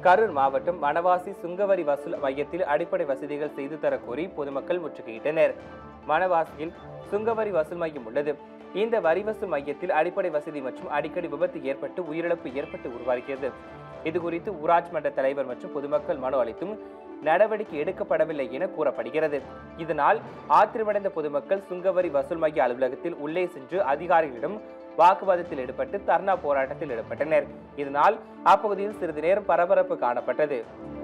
கரூர் மாவட்டம் வனவாசி சுங்கவரி வசூல் மையத்தில் அடிப்படை வசதிகள் செய்து தர கோரி பொதுமக்கள் முற்றுகையிட்டனர் வனவாசியில் சுங்கவரி வசூல் மையம் உள்ளது இந்த வரி வசூல் மையத்தில் அடிப்படை வசதி மற்றும் அடிக்கடி விபத்து ஏற்பட்டு உயிரிழப்பு ஏற்பட்டு உருவாகிறது இதுகுறித்து ஊராட்சி மன்ற தலைவர் மற்றும் பொதுமக்கள் மனு அளித்தும் நடவடிக்கை எடுக்கப்படவில்லை என கூறப்படுகிறது இதனால் ஆத்திரமடைந்த பொதுமக்கள் சுங்கவரி வசூல் மைய அலுவலகத்தில் உள்ளே சென்று அதிகாரிகளிடம் வாக்குவாதத்தில் ஈடுபட்டு தர்ணா போராட்டத்தில் ஈடுபட்டனர் இதனால் அப்பகுதியில் சிறிது நேரம் பரபரப்பு காணப்பட்டது